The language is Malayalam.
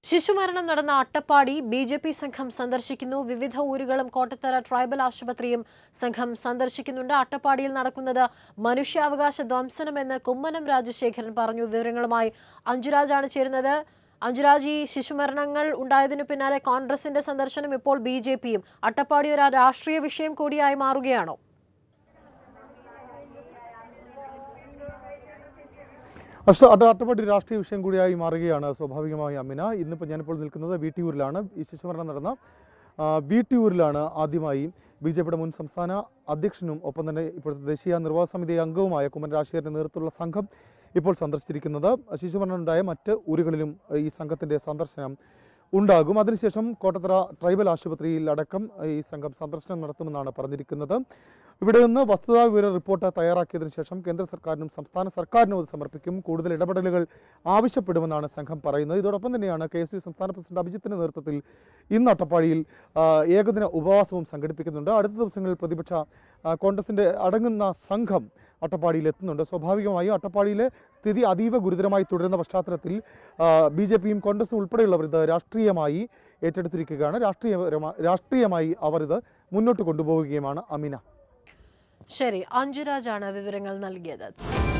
ശിശുമരണം നടന്ന അട്ടപ്പാടി ബി ജെ പി സംഘം സന്ദർശിക്കുന്നു വിവിധ ഊരുകളും കോട്ടത്തറ ട്രൈബൽ ആശുപത്രിയും സംഘം സന്ദർശിക്കുന്നുണ്ട് അട്ടപ്പാടിയിൽ നടക്കുന്നത് മനുഷ്യാവകാശ ധ്വംസനമെന്ന് കുമ്മനം രാജശേഖരൻ പറഞ്ഞു വിവരങ്ങളുമായി അഞ്ജുരാജാണ് ചേരുന്നത് അഞ്ജുരാജ് ഈ ശിശുമരണങ്ങൾ ഉണ്ടായതിനു പിന്നാലെ കോൺഗ്രസിന്റെ സന്ദർശനം ഇപ്പോൾ ബി ജെ പിയും അട്ടപ്പാടി ഒരു രാഷ്ട്രീയ വിഷയം കൂടിയായി മാറുകയാണോ അഷ്ട അട്ട അട്ടപ്പാടി രാഷ്ട്രീയ വിഷയം കൂടിയായി മാറുകയാണ് സ്വാഭാവികമായി അമിന ഇന്നിപ്പോൾ ഞാനിപ്പോൾ നിൽക്കുന്നത് വീട്ടിയൂരിലാണ് ഈ ശിശുമരണം നടന്ന ആ, വീട്ടിയൂരിലാണ് ആദ്യമായി ബി ജെ പിയുടെ മുൻ സംസ്ഥാന അധ്യക്ഷനും ഒപ്പം തന്നെ ഇപ്പോഴത്തെ ദേശീയ നിർവാഹക സമിതി അംഗവുമായ കുമ്മൻ രാജശേഖരൻ്റെ നേതൃത്വത്തിലുള്ള സംഘം ഇപ്പോൾ സന്ദർശിച്ചിരിക്കുന്നത് ശിശുമരണം ഉണ്ടായ മറ്റ് ഊരുകളിലും ഈ സംഘത്തിൻ്റെ സന്ദർശനം ഉണ്ടാകും അതിനുശേഷം കോട്ടത്തറ ട്രൈബൽ ആശുപത്രിയിൽ അടക്കം ഈ സംഘം സന്ദർശനം നടത്തുമെന്നാണ് പറഞ്ഞിരിക്കുന്നത് ഇവിടെ നിന്ന് വസ്തുതാ വിവര റിപ്പോർട്ട് തയ്യാറാക്കിയതിനു ശേഷം കേന്ദ്ര സർക്കാരിനും സംസ്ഥാന സർക്കാരിനും അത് സമർപ്പിക്കും കൂടുതൽ ഇടപെടലുകൾ ആവശ്യപ്പെടുമെന്നാണ് സംഘം പറയുന്നത് ഇതോടൊപ്പം തന്നെയാണ് കെ എസ് യു സംസ്ഥാന പ്രസിഡന്റ് അഭിജിത്തിന്റെ നേതൃത്വത്തിൽ ഇന്ന് അട്ടപ്പാടിയിൽ ആ, ഏകദിന ഉപവാസവും സംഘടിപ്പിക്കുന്നുണ്ട് അടുത്ത ദിവസങ്ങളിൽ പ്രതിപക്ഷ ആ, കോൺഗ്രസിന്റെ അടങ്ങുന്ന സംഘം അട്ടപ്പാടിയിൽ എത്തുന്നുണ്ട് സ്വാഭാവികമായും അട്ടപ്പാടിയിലെ സ്ഥിതി അതീവ ഗുരുതരമായി തുടരുന്ന പശ്ചാത്തലത്തിൽ ബി ജെ പിയും കോൺഗ്രസും ഉൾപ്പെടെയുള്ളവർ ഇത് രാഷ്ട്രീയമായി ഏറ്റെടുത്തിരിക്കുകയാണ് രാഷ്ട്രീയപരമായി രാഷ്ട്രീയമായി അവർ ഇത് മുന്നോട്ട് കൊണ്ടുപോവുകയുമാണ് അമിന ശരി അഞ്ജുരാജാണ് വിവരങ്ങൾ നൽകിയത്